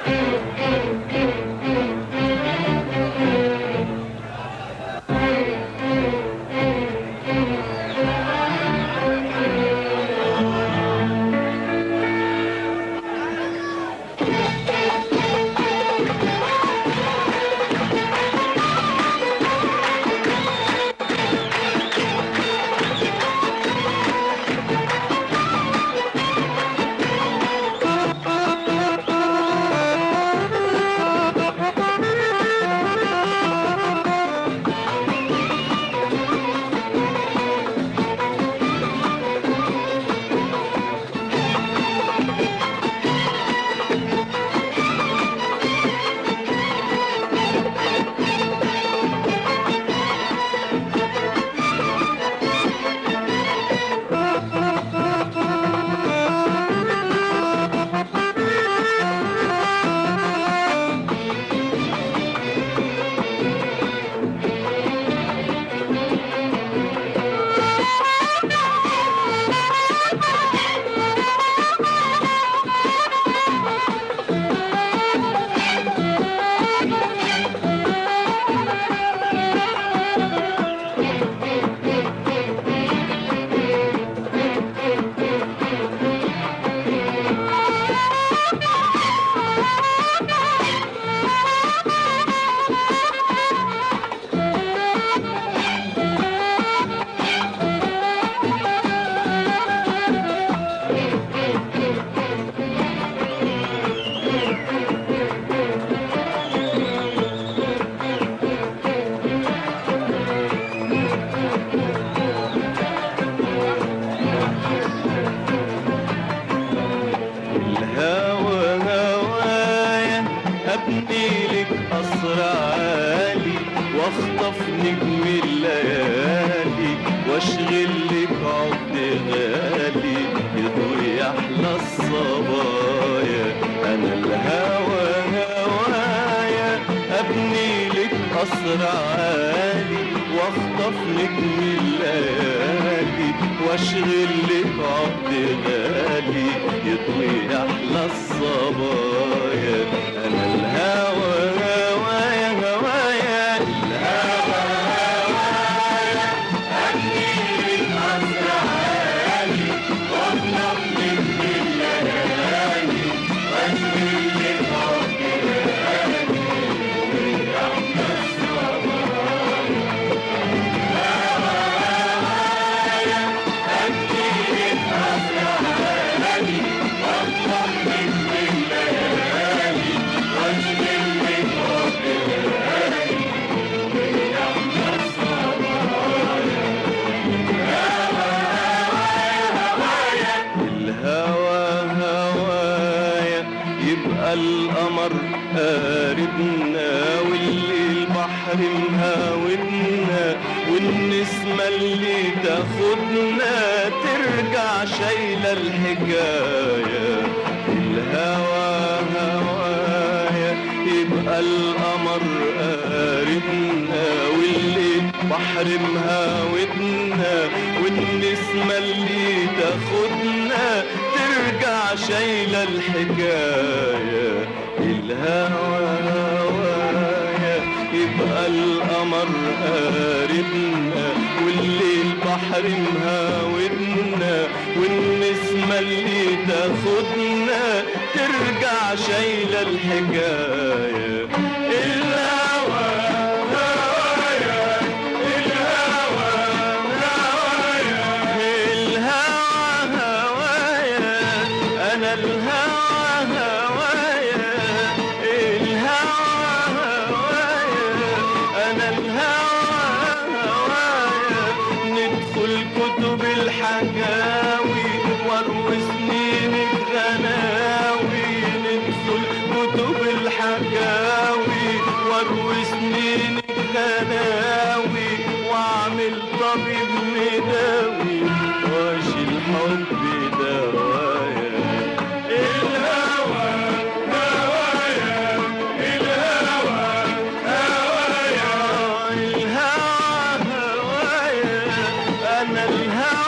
واخطف نجم الليالي واشغل لك عقد غالي يضوي احلى الصبايا انا الهوى هوايا ابني لك قصر عالي واخطف نجم الليالي واشغل لك عقد غالي يضوي احلى الصبايا انا الهوى هوايا هوايا الهوى هوايا ابني لك قصر عالي واخطف نجم الليالي واشغل لك عقد غالي يضوي احلى الهوى هوايا يبقى القمر قاربنا والليل بحر مهاودنا والنسمة اللي تاخدنا ترجع شايلة الحكاية الهوى هوايا يبقى القمر قاربنا والليل بحر مهاودنا والنسمة اللي تاخدنا ترجع شايلة الحكاية الهوى هوايا يبقى القمر قاربنا والليل بحر مهاودنا والنسمة اللي تاخدنا ترجع شايلة الحكاية الهوى هوايا الهوى هوايا الهوى هوايا أنا الهوى هوايا الهوى هوايا أنا الهوى هوايا ندخل كتب الحكاوي واروي سنينك غناوي ندخل كتب الحكاوي واروي سنينك غناوي واعمل طبيب مداوي واشيل حبي دوايا الهوى هوايا الهوى هوايا الهوى هوايا انا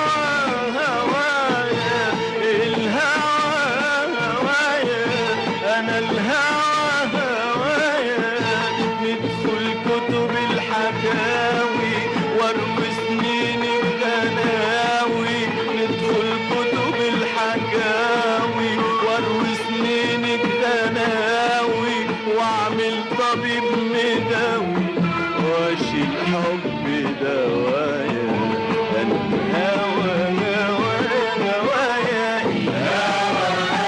الهوى هوايا الهوى هوايا انا الهوى هوايا ندخل كتب الحكاوي واروي سنين الغناوي ندخل كتب الحكاوي واروي سنين الغناوي واعمل طبيب مداوي واشيل حب دوايا الهوى هوايا هوايا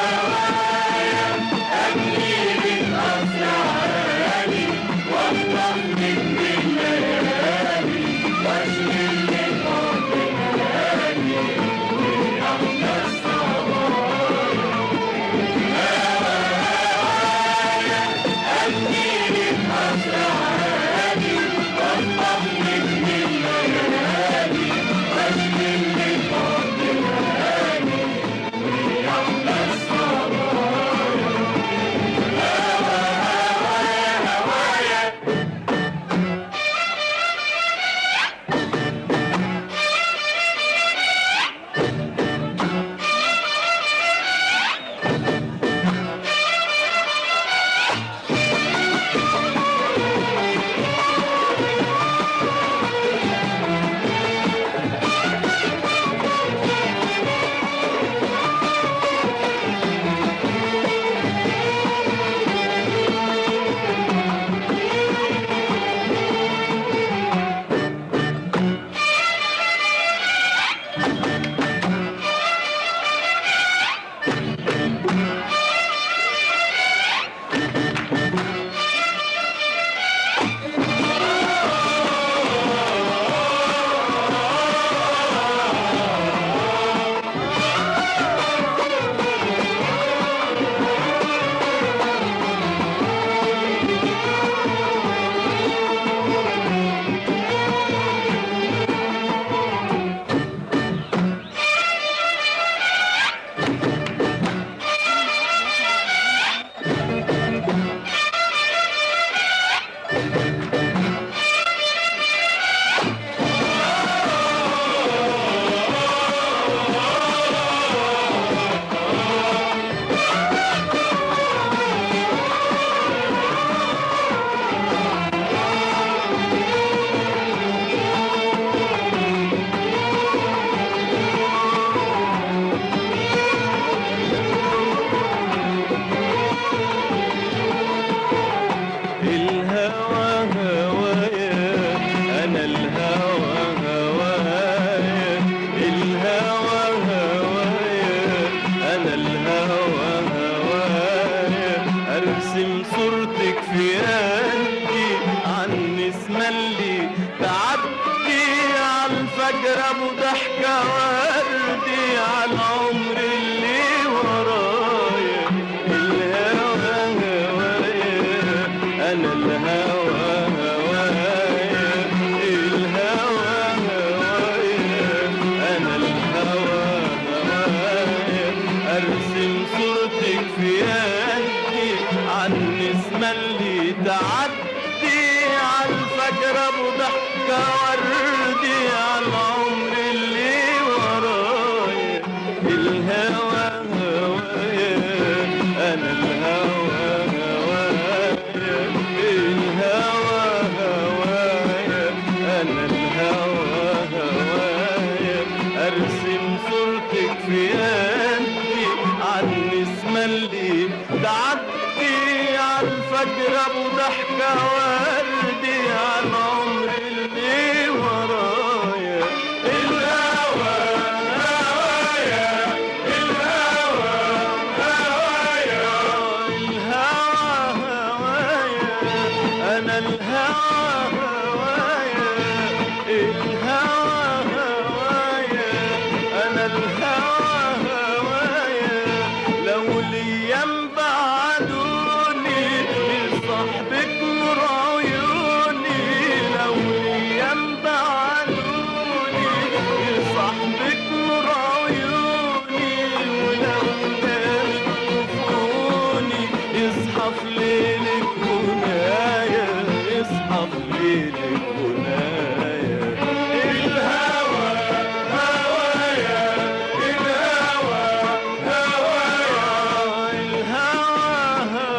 الهوى هوايا انا الهوى هوايا الهوى هوايا انا الهوى هوايا ارسم صورتك في قلبي عن نسمة اللي تعدي على الفجر ابو ضحكة وردي على العمر اللي ورايا الهوى هوايا انا الهوى هوايا الهوى هوايا انا الهوى هوايا ارسم صورتك في قلبي عن النسمة اللي تعدي على الفجر ابو ضحكة وردي على العمر اللي ورايا الهوى هوايا انا الهوى هوايا الهوى هوايا انا الهوى هوايا ارسم صورتك في قلبي عن النسمة اللي تعدي على الفجر ابو ضحكة وردي على العمر اللي ورايا الهوى هوايا الهوى هوايا الهوى هوايا انا الهوى هوايا الهوى هوايا انا الهوى هوايا لو الايام بعدوني لصاحبك نور عيوني لو الايام بعدوني لصاحبك نور عيوني ولو نامت كفوني يصحى في ليلك هنايا يصحى في ليلك هنايا الهوى هوايا الهوى هوايا الهوى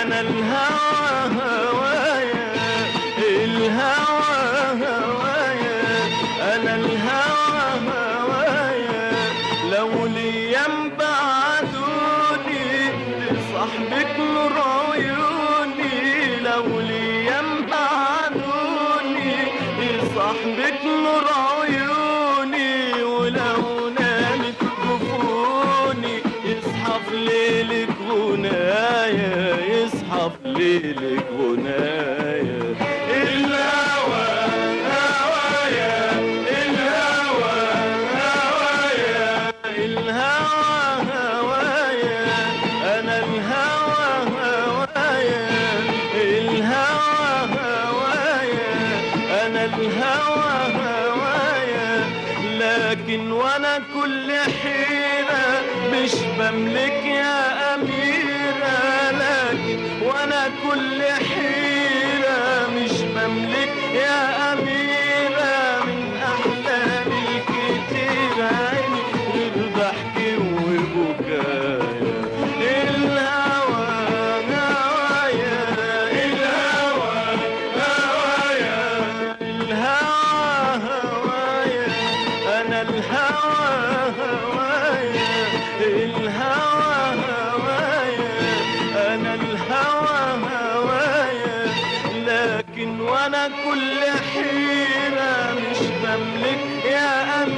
انا الهوى هوايا الهوى هوايا انا الهوى هوايا لو ليام بعدوني لصاحبك نور عيوني لو ليام بعدوني لصاحبك نور عيوني ولو نامت جفوني يصحى في ليلك غنايا يصحى في ليلك غنايا الهوى هوايا الهوى هوايا الهوى هوايا انا الهوى هوايا الهوى هوايا انا الهوى هوايا لكن وانا كل حيرة مش بملك يا أميرة لكن وانا كل حيرة مش بملك يا أميرة من أحلامي الكتيرة عيني غير ضحكي وبكايا الهوى هوايا الهوى هوايا الهوى هوايا أنا الهوى هوايا الهوى هوايا أنا الهوى هوايا لكن وأنا كل حيرة مش بملك يا أمير